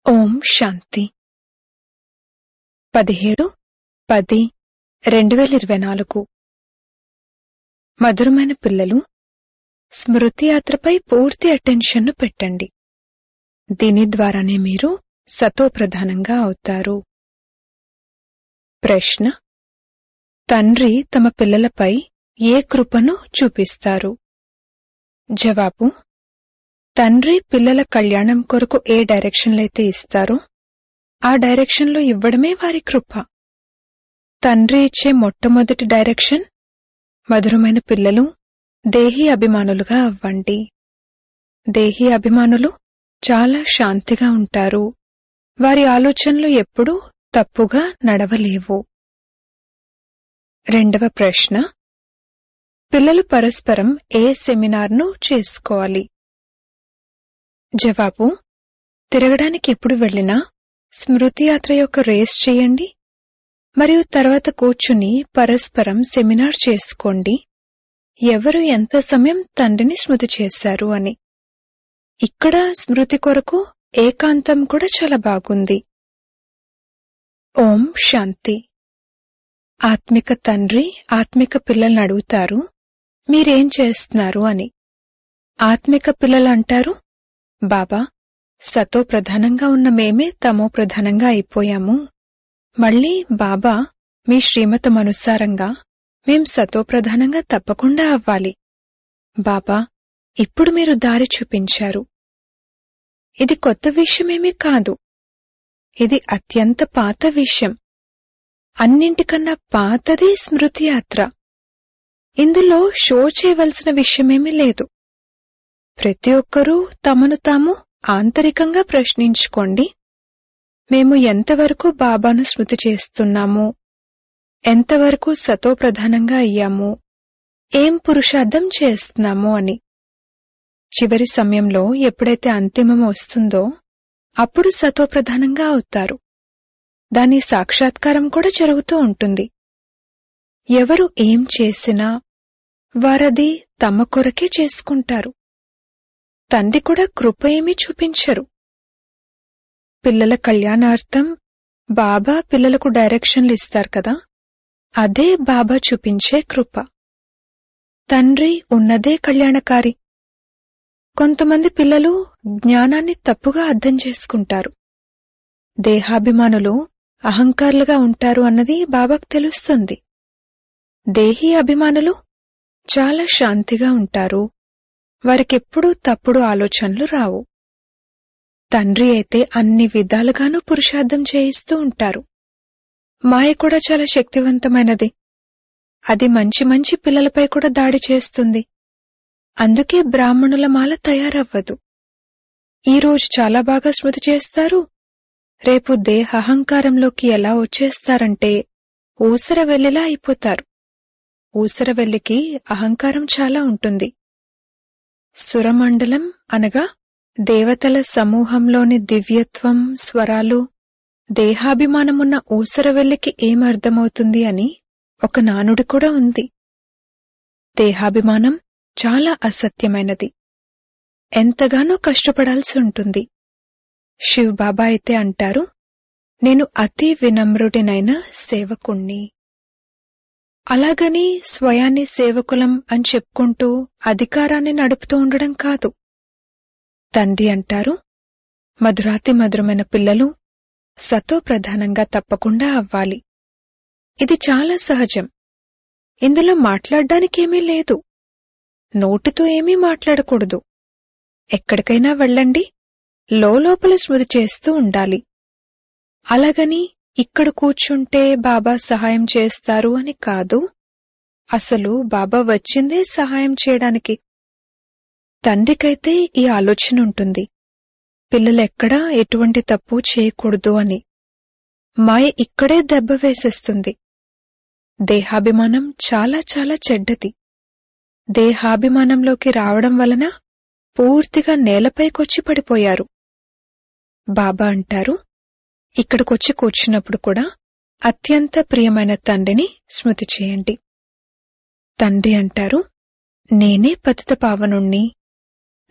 ఓం శాంతి పదిహేడు పది రెండు వేల ఇరవై నాలుగు మధురమైన పిల్లలు స్మృతి యాత్రపై పూర్తి అటెన్షన్ను పెట్టండి దీని ద్వారానే మీరు సతోప్రధానంగా అవుతారు ప్రశ్న తండ్రి తమ పిల్లలపై ఏ కృపను చూపిస్తారు జవాబు తండ్రి పిల్లల కళ్యాణం కొరకు ఏ డైరెక్షన్లైతే ఇస్తారో ఆ డైరెక్షన్లో ఇవ్వడమే వారి కృప తండ్రి ఇచ్చే మొట్టమొదటి డైరెక్షన్ మధురమైన పిల్లలు దేహీ అభిమానులుగా అవ్వండి దేహీ అభిమానులు చాలా శాంతిగా ఉంటారు వారి ఆలోచనలు ఎప్పుడూ తప్పుగా నడవలేవు రెండవ ప్రశ్న పిల్లలు పరస్పరం ఏ సెమినార్ను చేసుకోవాలి జవాబు తిరగడానికి ఎప్పుడు వెళ్ళినా స్మృతి యాత్ర యొక్క రేస్ చేయండి మరియు తర్వాత కూర్చుని పరస్పరం సెమినార్ చేసుకోండి ఎవరు ఎంత సమయం తండ్రిని స్మృతి చేశారు అని ఇక్కడ స్మృతి కొరకు ఏకాంతం కూడా చాలా బాగుంది ఓం శాంతి ఆత్మిక తండ్రి ఆత్మిక పిల్లల్ని అడుగుతారు మీరేం చేస్తున్నారు అని ఆత్మిక పిల్లలు అంటారు బాబా సతో ప్రధానంగా ఉన్న మేమే తమో ప్రధానంగా అయిపోయాము మళ్ళీ బాబా మీ శ్రీమతం అనుసారంగా మేం సతో ప్రధానంగా తప్పకుండా అవ్వాలి బాబా ఇప్పుడు మీరు దారి చూపించారు ఇది కొత్త విషయమేమీ కాదు ఇది అత్యంత పాత విషయం అన్నింటికన్నా పాతది స్మృతి యాత్ర ఇందులో షో చేయవలసిన విషయమేమీ లేదు ప్రతి ఒక్కరూ తమను తాము ఆంతరికంగా ప్రశ్నించుకోండి మేము ఎంతవరకు బాబాను స్మృతి చేస్తున్నాము ఎంతవరకు సతో ప్రధానంగా అయ్యాము ఏం పురుషార్థం చేస్తున్నాము అని చివరి సమయంలో ఎప్పుడైతే అంతిమం వస్తుందో అప్పుడు సతో ప్రధానంగా అవుతారు దాని సాక్షాత్కారం కూడా జరుగుతూ ఉంటుంది ఎవరు ఏం చేసినా వారది తమ కొరకే చేసుకుంటారు తండ్రి కూడా కృప ఏమీ చూపించరు పిల్లల కళ్యాణార్థం బాబా పిల్లలకు డైరెక్షన్లు ఇస్తారు కదా అదే బాబా చూపించే కృప తండ్రి ఉన్నదే కళ్యాణకారి కొంతమంది పిల్లలు జ్ఞానాన్ని తప్పుగా అర్థం చేసుకుంటారు దేహాభిమానులు అహంకారులుగా ఉంటారు అన్నది బాబాకు తెలుస్తుంది దేహీ అభిమానులు చాలా శాంతిగా ఉంటారు వారికెప్పుడూ తప్పుడు ఆలోచనలు రావు తండ్రి అయితే అన్ని విధాలుగానూ పురుషార్థం చేయిస్తూ ఉంటారు మాయ కూడా చాలా శక్తివంతమైనది అది మంచి మంచి పిల్లలపై కూడా దాడి చేస్తుంది అందుకే బ్రాహ్మణుల మాల తయారవ్వదు ఈరోజు చాలా బాగా స్మృతి చేస్తారు రేపు దేహ అహంకారంలోకి ఎలా వచ్చేస్తారంటే ఊసర వెల్లిలా అయిపోతారు ఊసర వెల్లికి అహంకారం చాలా ఉంటుంది సురమండలం అనగా దేవతల సమూహంలోని దివ్యత్వం స్వరాలు దేహాభిమానమున్న ఊసరవెల్లికి ఏమర్థమవుతుంది అని ఒక నానుడి కూడా ఉంది దేహాభిమానం చాలా అసత్యమైనది ఎంతగానో కష్టపడాల్సి ఉంటుంది శివ్ బాబా అయితే అంటారు నేను అతి వినమ్రుడినైన సేవకుణ్ణి అలాగని స్వయాన్ని సేవకులం అని చెప్పుకుంటూ అధికారాన్ని నడుపుతూ ఉండడం కాదు తండ్రి అంటారు మధురాతి మధురమైన పిల్లలు సతో ప్రధానంగా తప్పకుండా అవ్వాలి ఇది చాలా సహజం ఇందులో మాట్లాడ్డానికేమీ లేదు నోటితో ఏమీ మాట్లాడకూడదు ఎక్కడికైనా వెళ్ళండి లోపల స్మృతి చేస్తూ ఉండాలి అలాగని ఇక్కడ కూర్చుంటే బాబా సహాయం చేస్తారు అని కాదు అసలు బాబా వచ్చిందే సహాయం చేయడానికి తండ్రికైతే ఈ ఆలోచన ఉంటుంది పిల్లలెక్కడా ఎటువంటి తప్పు చేయకూడదు అని మాయ ఇక్కడే దెబ్బ వేసేస్తుంది దేహాభిమానం చాలా చాలా చెడ్డది దేహాభిమానంలోకి రావడం వలన పూర్తిగా నేలపైకొచ్చి పడిపోయారు బాబా అంటారు ఇక్కడికొచ్చి కూర్చున్నప్పుడు కూడా అత్యంత ప్రియమైన తండ్రిని స్మృతి చేయండి తండ్రి అంటారు నేనే పతిత పావనుణ్ణి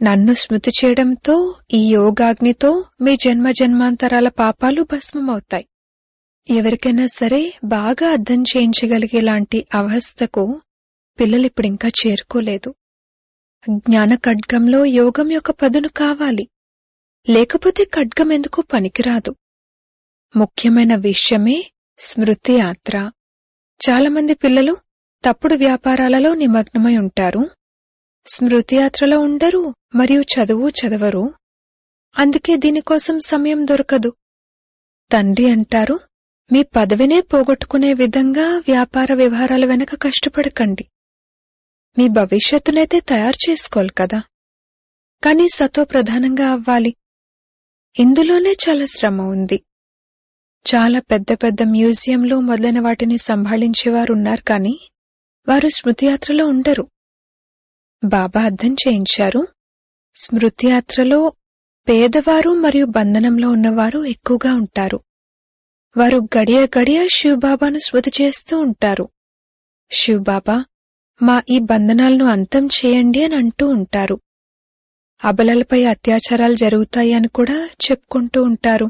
నన్ను స్మృతి చేయడంతో ఈ యోగాగ్నితో మీ జన్మ జన్మాంతరాల పాపాలు భస్మమవుతాయి ఎవరికైనా సరే బాగా అర్థం చేయించగలిగేలాంటి అవస్థకు పిల్లలిప్పుడింకా చేరుకోలేదు జ్ఞాన ఖడ్గంలో యోగం యొక్క పదును కావాలి లేకపోతే ఖడ్గం ఎందుకు పనికిరాదు ముఖ్యమైన విషయమే స్మృతి యాత్ర చాలామంది పిల్లలు తప్పుడు వ్యాపారాలలో నిమగ్నమై ఉంటారు స్మృతి యాత్రలో ఉండరు మరియు చదువు చదవరు అందుకే దీనికోసం సమయం దొరకదు తండ్రి అంటారు మీ పదవినే పోగొట్టుకునే విధంగా వ్యాపార వ్యవహారాల వెనక కష్టపడకండి మీ భవిష్యత్తునైతే తయారు చేసుకోవాలి కదా కానీ సతో ప్రధానంగా అవ్వాలి ఇందులోనే చాలా శ్రమ ఉంది చాలా పెద్ద పెద్ద మ్యూజియంలు మొదలైన వాటిని సంభాళించేవారు ఉన్నారు కానీ వారు స్మృతియాత్రలో ఉండరు బాబా అర్థం చేయించారు స్మృతియాత్రలో పేదవారు మరియు బంధనంలో ఉన్నవారు ఎక్కువగా ఉంటారు వారు గడియ గడియ శివబాబాను స్మృతి చేస్తూ ఉంటారు శివబాబా మా ఈ బంధనాలను అంతం చేయండి అని అంటూ ఉంటారు అబలలపై అత్యాచారాలు జరుగుతాయి అని కూడా చెప్పుకుంటూ ఉంటారు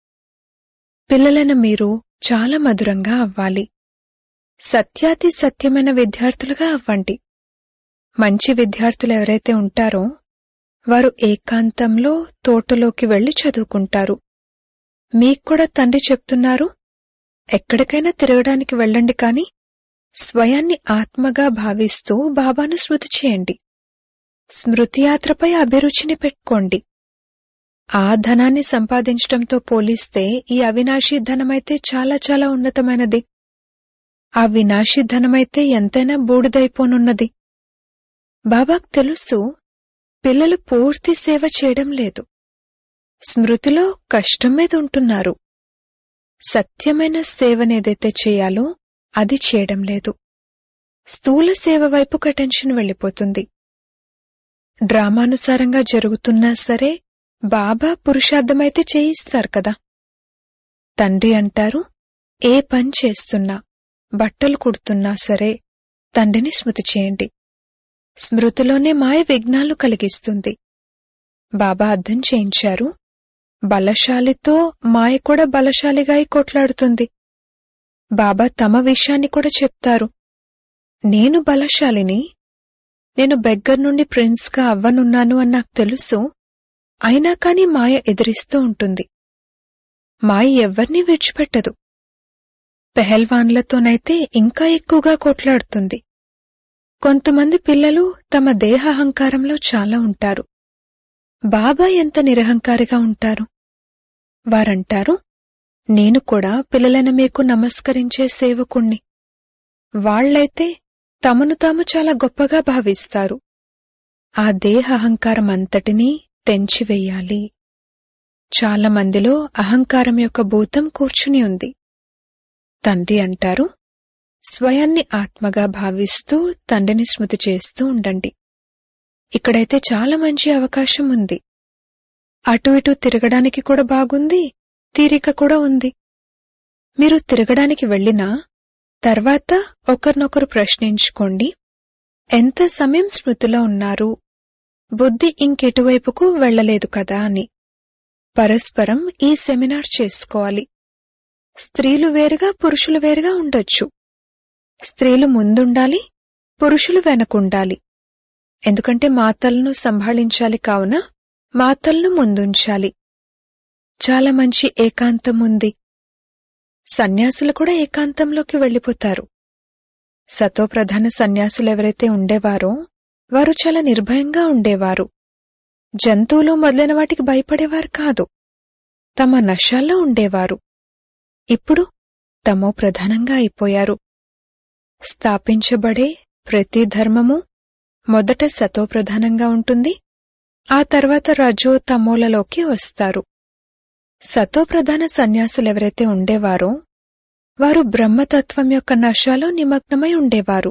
పిల్లలైన మీరు చాలా మధురంగా అవ్వాలి సత్యాతి సత్యమైన విద్యార్థులుగా అవ్వండి మంచి విద్యార్థులు ఎవరైతే ఉంటారో వారు ఏకాంతంలో తోటలోకి వెళ్లి చదువుకుంటారు మీకు కూడా తండ్రి చెప్తున్నారు ఎక్కడికైనా తిరగడానికి వెళ్ళండి కాని స్వయాన్ని ఆత్మగా భావిస్తూ బాబాను స్మృతి చేయండి స్మృతి యాత్రపై అభిరుచిని పెట్టుకోండి ఆ ధనాన్ని సంపాదించడంతో పోలిస్తే ఈ అవినాశీ ధనమైతే చాలా చాలా ఉన్నతమైనది ఆ వినాశీ ధనమైతే ఎంతైనా బూడిదైపోనున్నది బాబాకు తెలుసు పిల్లలు పూర్తి సేవ చేయడం లేదు స్మృతిలో కష్టం మీద ఉంటున్నారు సత్యమైన సేవనేదైతే చేయాలో అది చేయడం లేదు స్థూల సేవ వైపుకు అటెన్షన్ వెళ్ళిపోతుంది డ్రామానుసారంగా జరుగుతున్నా సరే బాబా పురుషార్థమైతే చేయిస్తారు కదా తండ్రి అంటారు ఏ పని చేస్తున్నా బట్టలు కుడుతున్నా సరే తండ్రిని స్మృతి చేయండి స్మృతిలోనే మాయ విఘ్నాలు కలిగిస్తుంది బాబా అర్థం చేయించారు బలశాలితో మాయ కూడా బలశాలిగా అయి కొట్లాడుతుంది బాబా తమ విషయాన్ని కూడా చెప్తారు నేను బలశాలిని నేను బెగ్గర్ నుండి ప్రిన్స్గా అవ్వనున్నాను అని నాకు తెలుసు అయినా కాని మాయ ఎదిరిస్తూ ఉంటుంది మాయ ఎవ్వర్నీ విడిచిపెట్టదు పెహల్వాన్లతోనైతే ఇంకా ఎక్కువగా కొట్లాడుతుంది కొంతమంది పిల్లలు తమ దేహ అహంకారంలో చాలా ఉంటారు బాబా ఎంత నిరహంకారిగా ఉంటారు వారంటారు నేను కూడా పిల్లలైన మీకు నమస్కరించే సేవకుణ్ణి వాళ్లైతే తమను తాము చాలా గొప్పగా భావిస్తారు ఆ దేహ అహంకారం అంతటినీ తెంచివేయాలి చాలా మందిలో అహంకారం యొక్క భూతం కూర్చుని ఉంది తండ్రి అంటారు స్వయాన్ని ఆత్మగా భావిస్తూ తండ్రిని స్మృతి చేస్తూ ఉండండి ఇక్కడైతే చాలా మంచి అవకాశం ఉంది అటు ఇటు తిరగడానికి కూడా బాగుంది తీరిక కూడా ఉంది మీరు తిరగడానికి వెళ్ళినా తర్వాత ఒకరినొకరు ప్రశ్నించుకోండి ఎంత సమయం స్మృతిలో ఉన్నారు బుద్ధి ఇంకెటువైపుకు వెళ్లలేదు కదా అని పరస్పరం ఈ సెమినార్ చేసుకోవాలి స్త్రీలు వేరుగా పురుషులు వేరుగా ఉండొచ్చు స్త్రీలు ముందుండాలి పురుషులు వెనకుండాలి ఎందుకంటే మాతలను సంభాళించాలి కావున మాతలను ముందుంచాలి చాలా మంచి ఏకాంతం ఉంది సన్యాసులు కూడా ఏకాంతంలోకి వెళ్లిపోతారు సతోప్రధాన సన్యాసులు ఎవరైతే ఉండేవారో వారు చాలా నిర్భయంగా ఉండేవారు జంతువులు మొదలైన వాటికి భయపడేవారు కాదు తమ నశాల్లో ఉండేవారు ఇప్పుడు తమో ప్రధానంగా అయిపోయారు స్థాపించబడే ప్రతి ధర్మము మొదట సతోప్రధానంగా ఉంటుంది ఆ తర్వాత రజో తమోలలోకి వస్తారు సతోప్రధాన సన్యాసులెవరైతే ఉండేవారో వారు బ్రహ్మతత్వం యొక్క నశాలో నిమగ్నమై ఉండేవారు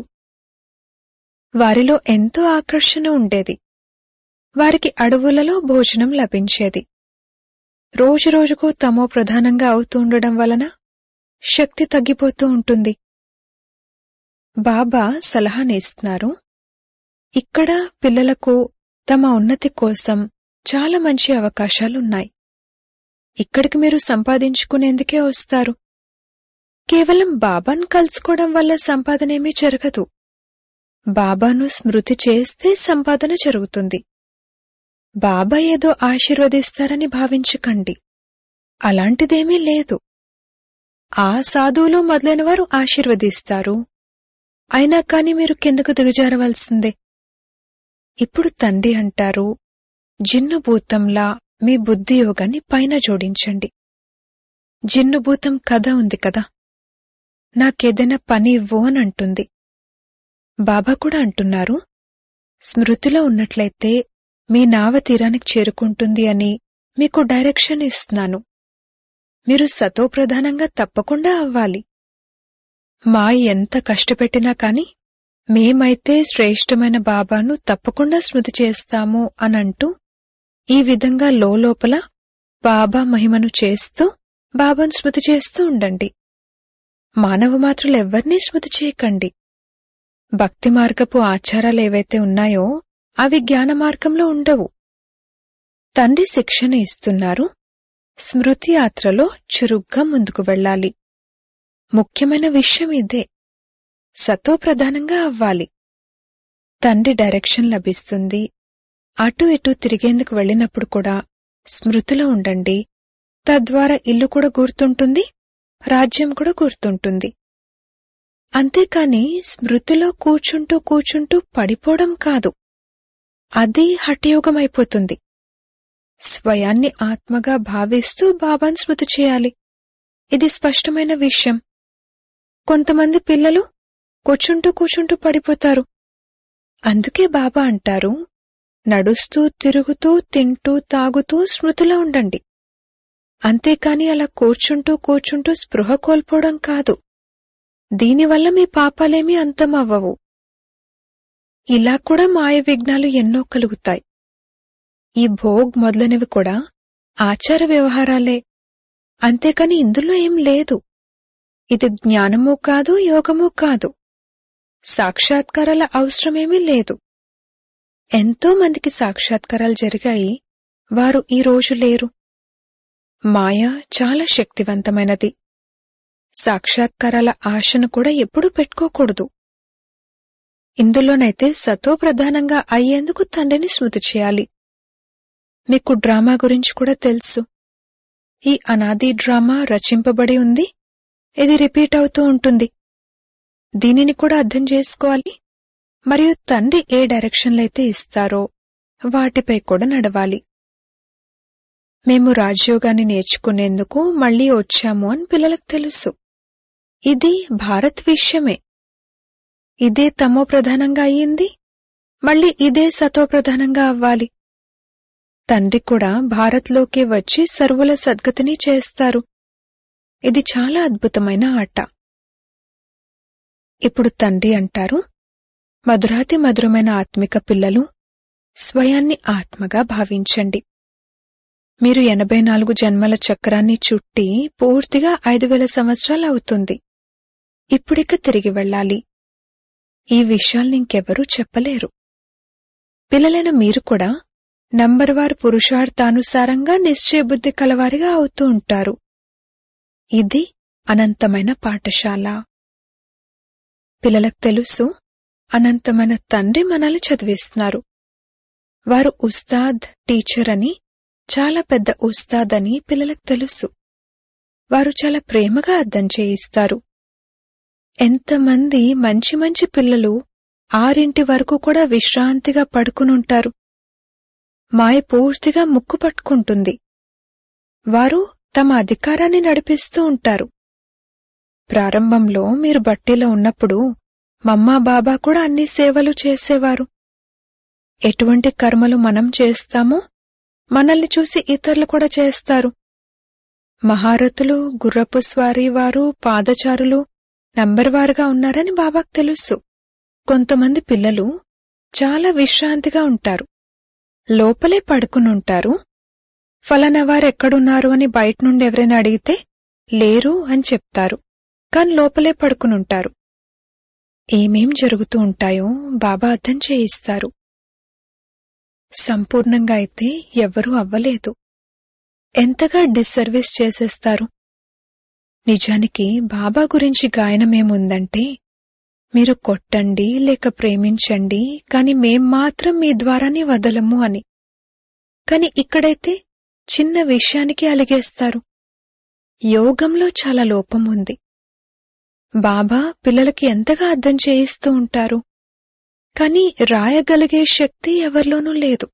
వారిలో ఎంతో ఆకర్షణ ఉండేది వారికి అడవులలో భోజనం లభించేది రోజురోజుకు తమో ప్రధానంగా అవుతూ ఉండడం వలన శక్తి తగ్గిపోతూ ఉంటుంది బాబా సలహానిస్తున్నారు ఇక్కడ పిల్లలకు తమ ఉన్నతి కోసం చాలా మంచి అవకాశాలున్నాయి ఇక్కడికి మీరు సంపాదించుకునేందుకే వస్తారు కేవలం బాబాను కలుసుకోవడం వల్ల సంపాదనేమీ జరగదు బాబాను స్మృతి చేస్తే సంపాదన జరుగుతుంది బాబా ఏదో ఆశీర్వదిస్తారని భావించకండి అలాంటిదేమీ లేదు ఆ సాధువులు మొదలైన వారు ఆశీర్వదిస్తారు అయినా కాని మీరు కిందకు దిగజారవలసిందే ఇప్పుడు తండ్రి అంటారు జిన్నుభూతంలా మీ బుద్ధి యోగాన్ని పైన జోడించండి జిన్నుభూతం కథ ఉంది కదా నాకేదైనా పని ఇవ్వు అని అంటుంది బాబా కూడా అంటున్నారు స్మృతిలో ఉన్నట్లయితే మీ నావ తీరానికి చేరుకుంటుంది అని మీకు డైరెక్షన్ ఇస్తున్నాను మీరు సతోప్రధానంగా తప్పకుండా అవ్వాలి మా ఎంత కష్టపెట్టినా కాని మేమైతే శ్రేష్టమైన బాబాను తప్పకుండా స్మృతి చేస్తాము అనంటూ ఈ విధంగా లోపల బాబా మహిమను చేస్తూ బాబాను స్మృతి చేస్తూ ఉండండి మానవ మాత్రులెవ్వర్నీ స్మృతి చేయకండి భక్తి మార్గపు ఆచారాలు ఏవైతే ఉన్నాయో అవి జ్ఞాన మార్గంలో ఉండవు తండ్రి శిక్షణ ఇస్తున్నారు స్మృతి యాత్రలో చురుగ్గా ముందుకు వెళ్ళాలి ముఖ్యమైన విషయం ఇదే సతో ప్రధానంగా అవ్వాలి తండ్రి డైరెక్షన్ లభిస్తుంది అటు ఇటు తిరిగేందుకు వెళ్ళినప్పుడు కూడా స్మృతిలో ఉండండి తద్వారా ఇల్లు కూడా గుర్తుంటుంది రాజ్యం కూడా గుర్తుంటుంది అంతేకాని స్మృతిలో కూర్చుంటూ కూర్చుంటూ పడిపోవడం కాదు అది హఠయోగమైపోతుంది స్వయాన్ని ఆత్మగా భావిస్తూ బాబాను స్మృతి చేయాలి ఇది స్పష్టమైన విషయం కొంతమంది పిల్లలు కూర్చుంటూ కూర్చుంటూ పడిపోతారు అందుకే బాబా అంటారు నడుస్తూ తిరుగుతూ తింటూ తాగుతూ స్మృతిలో ఉండండి అంతేకాని అలా కూర్చుంటూ కూర్చుంటూ స్పృహ కోల్పోవడం కాదు దీనివల్ల మీ పాపాలేమీ అంతమవ్వవు ఇలా కూడా మాయ విఘ్నాలు ఎన్నో కలుగుతాయి ఈ భోగ్ మొదలైనవి కూడా ఆచార వ్యవహారాలే అంతేకాని ఇందులో ఏం లేదు ఇది జ్ఞానమూ కాదు యోగమూ కాదు సాక్షాత్కారాల అవసరమేమీ లేదు ఎంతో మందికి సాక్షాత్కారాలు జరిగాయి వారు ఈ రోజు లేరు మాయ చాలా శక్తివంతమైనది సాక్షాత్కారాల ఆశను కూడా ఎప్పుడూ పెట్టుకోకూడదు ఇందులోనైతే సతో ప్రధానంగా అయ్యేందుకు తండ్రిని స్మృతి చేయాలి మీకు డ్రామా గురించి కూడా తెలుసు ఈ అనాది డ్రామా రచింపబడి ఉంది ఇది రిపీట్ అవుతూ ఉంటుంది దీనిని కూడా అర్థం చేసుకోవాలి మరియు తండ్రి ఏ డైరెక్షన్లో అయితే ఇస్తారో వాటిపై కూడా నడవాలి మేము రాజయోగాన్ని నేర్చుకునేందుకు మళ్లీ వచ్చాము అని పిల్లలకు తెలుసు ఇది భారత్ విషయమే ఇదే తమో ప్రధానంగా అయ్యింది మళ్ళీ ఇదే సతో ప్రధానంగా అవ్వాలి తండ్రి కూడా భారత్లోకి వచ్చి సర్వుల సద్గతిని చేస్తారు ఇది చాలా అద్భుతమైన ఆట ఇప్పుడు తండ్రి అంటారు మధురాతి మధురమైన ఆత్మిక పిల్లలు స్వయాన్ని ఆత్మగా భావించండి మీరు ఎనభై నాలుగు జన్మల చక్రాన్ని చుట్టి పూర్తిగా ఐదు వేల సంవత్సరాలు అవుతుంది ఇప్పుడిక తిరిగి వెళ్ళాలి ఈ విషయాల్ని ఇంకెవరూ చెప్పలేరు పిల్లలైన మీరు కూడా నంబర్వార్ పురుషార్థానుసారంగా నిశ్చయబుద్ధి కలవారిగా అవుతూ ఉంటారు ఇది అనంతమైన పాఠశాల పిల్లలకు తెలుసు అనంతమైన తండ్రి మనల్ని చదివిస్తున్నారు వారు ఉస్తాద్ టీచర్ అని చాలా పెద్ద ఉస్తాద్ అని పిల్లలకు తెలుసు వారు చాలా ప్రేమగా అర్థం చేయిస్తారు ఎంతమంది మంచి మంచి పిల్లలు ఆరింటి వరకు కూడా విశ్రాంతిగా పడుకునుంటారు మాయ పూర్తిగా ముక్కు పట్టుకుంటుంది వారు తమ అధికారాన్ని నడిపిస్తూ ఉంటారు ప్రారంభంలో మీరు బట్టీలో ఉన్నప్పుడు మమ్మా బాబా కూడా అన్ని సేవలు చేసేవారు ఎటువంటి కర్మలు మనం చేస్తామో మనల్ని చూసి ఇతరులు కూడా చేస్తారు మహారథులు గుర్రపు స్వారీ వారు పాదచారులు నంబర్వారుగా ఉన్నారని బాబాకు తెలుసు కొంతమంది పిల్లలు చాలా విశ్రాంతిగా ఉంటారు లోపలే పడుకునుంటారు ఫలానా వారెక్కడున్నారు అని బయట నుండి ఎవరైనా అడిగితే లేరు అని చెప్తారు కాని లోపలే పడుకునుంటారు ఏమేం జరుగుతూ ఉంటాయో బాబా అర్థం చేయిస్తారు సంపూర్ణంగా అయితే ఎవ్వరూ అవ్వలేదు ఎంతగా డిస్సర్వీస్ చేసేస్తారు నిజానికి బాబా గురించి గాయనమేముందంటే మీరు కొట్టండి లేక ప్రేమించండి కాని మేం మాత్రం మీ ద్వారానే వదలము అని కాని ఇక్కడైతే చిన్న విషయానికి అలిగేస్తారు యోగంలో చాలా లోపం ఉంది బాబా పిల్లలకి ఎంతగా అర్థం చేయిస్తూ ఉంటారు కాని రాయగలిగే శక్తి ఎవరిలోనూ లేదు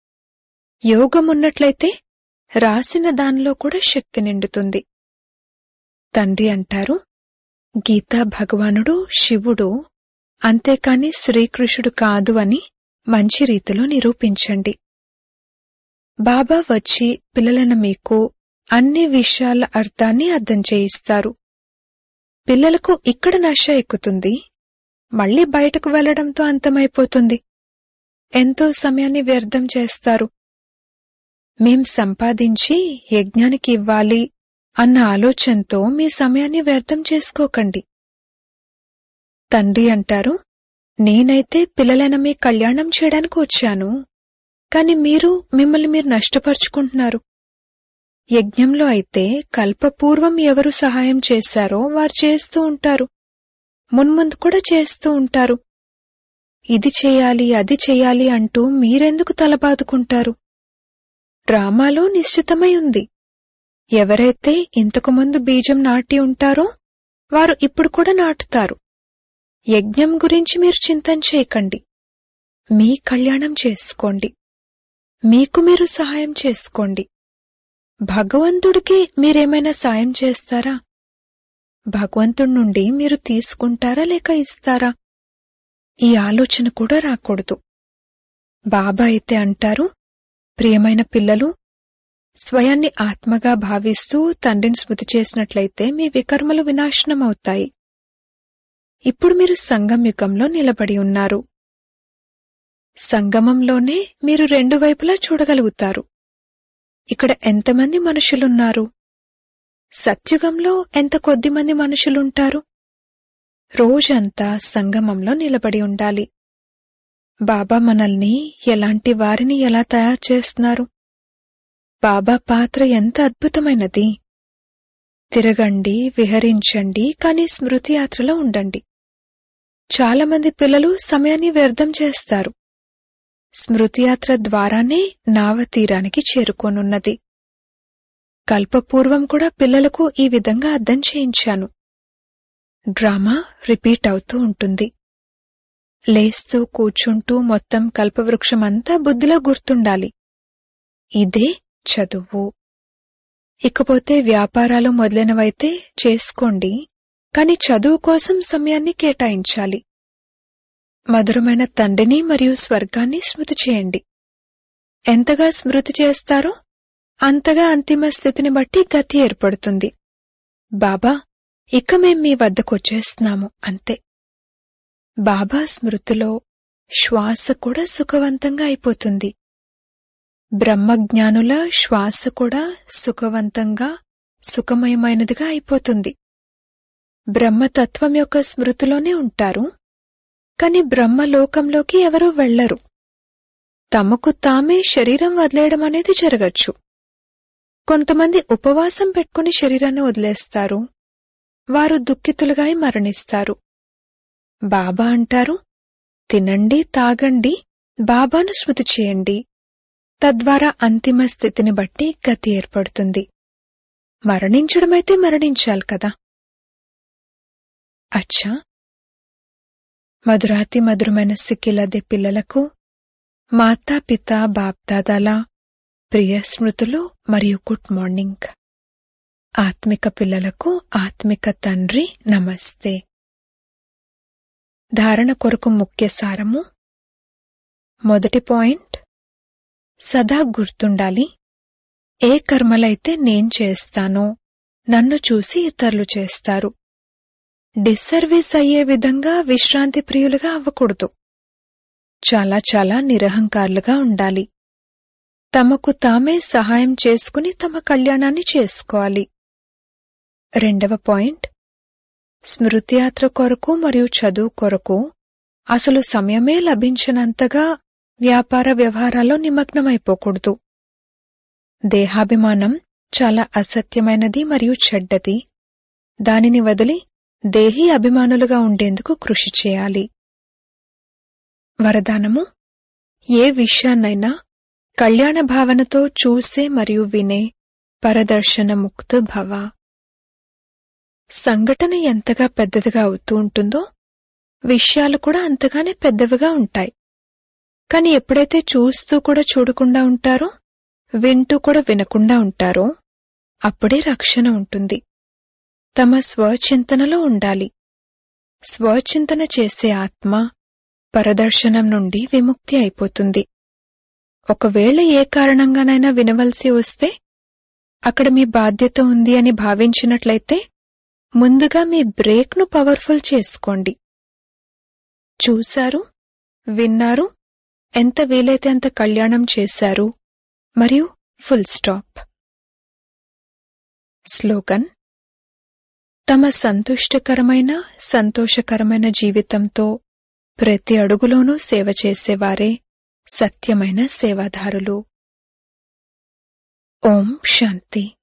యోగం ఉన్నట్లయితే రాసిన దానిలో కూడా శక్తి నిండుతుంది తండ్రి అంటారు గీతా భగవానుడు శివుడు అంతేకాని శ్రీకృష్ణుడు కాదు అని మంచి రీతిలో నిరూపించండి బాబా వచ్చి పిల్లలను మీకు అన్ని విషయాల అర్థాన్ని అర్థం చేయిస్తారు పిల్లలకు ఇక్కడ నష ఎక్కుతుంది మళ్ళీ బయటకు వెళ్లడంతో అంతమైపోతుంది ఎంతో సమయాన్ని వ్యర్థం చేస్తారు మేం సంపాదించి యజ్ఞానికి ఇవ్వాలి అన్న ఆలోచనతో మీ సమయాన్ని వ్యర్థం చేసుకోకండి తండ్రి అంటారు నేనైతే పిల్లలైన మీ కళ్యాణం చేయడానికి వచ్చాను కాని మీరు మిమ్మల్ని మీరు నష్టపరుచుకుంటున్నారు యజ్ఞంలో అయితే కల్పపూర్వం ఎవరు సహాయం చేశారో వారు చేస్తూ ఉంటారు మున్ముందు కూడా చేస్తూ ఉంటారు ఇది చేయాలి అది చేయాలి అంటూ మీరెందుకు తలబాదుకుంటారు డ్రామాలో నిశ్చితమై ఉంది ఎవరైతే ఇంతకుముందు బీజం నాటి ఉంటారో వారు ఇప్పుడు కూడా నాటుతారు యజ్ఞం గురించి మీరు చింతన చేయకండి మీ కళ్యాణం చేసుకోండి మీకు మీరు సహాయం చేసుకోండి భగవంతుడికి మీరేమైనా సాయం చేస్తారా భగవంతుడి నుండి మీరు తీసుకుంటారా లేక ఇస్తారా ఈ ఆలోచన కూడా రాకూడదు బాబా అయితే అంటారు ప్రియమైన పిల్లలు స్వయాన్ని ఆత్మగా భావిస్తూ తండ్రిని స్మృతి చేసినట్లయితే మీ వికర్మలు వినాశనమవుతాయి ఇప్పుడు మీరు సంగమయుగంలో నిలబడి ఉన్నారు సంగమంలోనే మీరు రెండు వైపులా చూడగలుగుతారు ఇక్కడ ఎంతమంది మనుషులున్నారు సత్యుగంలో ఎంత కొద్ది మంది మనుషులుంటారు రోజంతా సంగమంలో నిలబడి ఉండాలి బాబా మనల్ని ఎలాంటి వారిని ఎలా తయారు చేస్తున్నారు బాబా పాత్ర ఎంత అద్భుతమైనది తిరగండి విహరించండి కానీ స్మృతి యాత్రలో ఉండండి చాలామంది పిల్లలు సమయాన్ని వ్యర్థం చేస్తారు స్మృతియాత్ర ద్వారానే నావ తీరానికి చేరుకోనున్నది కల్పపూర్వం కూడా పిల్లలకు ఈ విధంగా అర్థం చేయించాను డ్రామా రిపీట్ అవుతూ ఉంటుంది లేస్తూ కూర్చుంటూ మొత్తం కల్పవృక్షమంతా బుద్ధిలో గుర్తుండాలి ఇదే చదువు ఇకపోతే వ్యాపారాలు మొదలైనవైతే చేసుకోండి కాని చదువు కోసం సమయాన్ని కేటాయించాలి మధురమైన తండ్రిని మరియు స్వర్గాన్ని స్మృతి చేయండి ఎంతగా స్మృతి చేస్తారో అంతగా అంతిమ స్థితిని బట్టి గతి ఏర్పడుతుంది బాబా ఇక మేం మీ వద్దకొచ్చేస్తున్నాము అంతే బాబా స్మృతిలో శ్వాస కూడా సుఖవంతంగా అయిపోతుంది బ్రహ్మజ్ఞానుల శ్వాస కూడా సుఖవంతంగా సుఖమయమైనదిగా అయిపోతుంది బ్రహ్మతత్వం యొక్క స్మృతిలోనే ఉంటారు కాని బ్రహ్మలోకంలోకి ఎవరూ వెళ్లరు తమకు తామే శరీరం వదిలేయడం అనేది జరగచ్చు కొంతమంది ఉపవాసం పెట్టుకుని శరీరాన్ని వదిలేస్తారు వారు దుఃఖితులుగా మరణిస్తారు బాబా అంటారు తినండి తాగండి బాబాను స్మృతి చేయండి తద్వారా అంతిమ స్థితిని బట్టి గతి ఏర్పడుతుంది మరణించడమైతే మరణించాలి కదా అచ్చా మధురాతి మధురమైన సిక్కిలదే పిల్లలకు మాతాపిత బాప్దాదాల ప్రియ స్మృతులు మరియు గుడ్ మార్నింగ్ ఆత్మిక పిల్లలకు ఆత్మిక తండ్రి నమస్తే ధారణ కొరకు ముఖ్య సారము మొదటి పాయింట్ సదా గుర్తుండాలి ఏ కర్మలైతే నేను చేస్తానో నన్ను చూసి ఇతరులు చేస్తారు డిస్సర్వీస్ అయ్యే విధంగా విశ్రాంతి ప్రియులుగా అవ్వకూడదు చాలా చాలా నిరహంకారులుగా ఉండాలి తమకు తామే సహాయం చేసుకుని తమ కళ్యాణాన్ని చేసుకోవాలి రెండవ పాయింట్ స్మృతియాత్ర కొరకు మరియు చదువు కొరకు అసలు సమయమే లభించినంతగా వ్యాపార వ్యవహారాల్లో నిమగ్నమైపోకూడదు దేహాభిమానం చాలా అసత్యమైనది మరియు చెడ్డది దానిని వదిలి దేహీ అభిమానులుగా ఉండేందుకు కృషి చేయాలి వరదానము ఏ విషయాన్నైనా కళ్యాణ భావనతో చూసే మరియు వినే పరదర్శన ముక్త భవ సంఘటన ఎంతగా పెద్దదిగా అవుతూ ఉంటుందో విషయాలు కూడా అంతగానే పెద్దవిగా ఉంటాయి కాని ఎప్పుడైతే చూస్తూ కూడా చూడకుండా ఉంటారో వింటూ కూడా వినకుండా ఉంటారో అప్పుడే రక్షణ ఉంటుంది తమ స్వచింతనలో ఉండాలి స్వచింతన చేసే ఆత్మ పరదర్శనం నుండి విముక్తి అయిపోతుంది ఒకవేళ ఏ కారణంగానైనా వినవలసి వస్తే అక్కడ మీ బాధ్యత ఉంది అని భావించినట్లయితే ముందుగా మీ బ్రేక్ను పవర్ఫుల్ చేసుకోండి చూశారు విన్నారు ఎంత వీలైతే అంత కళ్యాణం చేశారు మరియు ఫుల్ స్టాప్ స్లోగన్ తమ సంతుష్టకరమైన సంతోషకరమైన జీవితంతో ప్రతి అడుగులోనూ సేవ చేసేవారే సత్యమైన సేవాదారులు ఓం శాంతి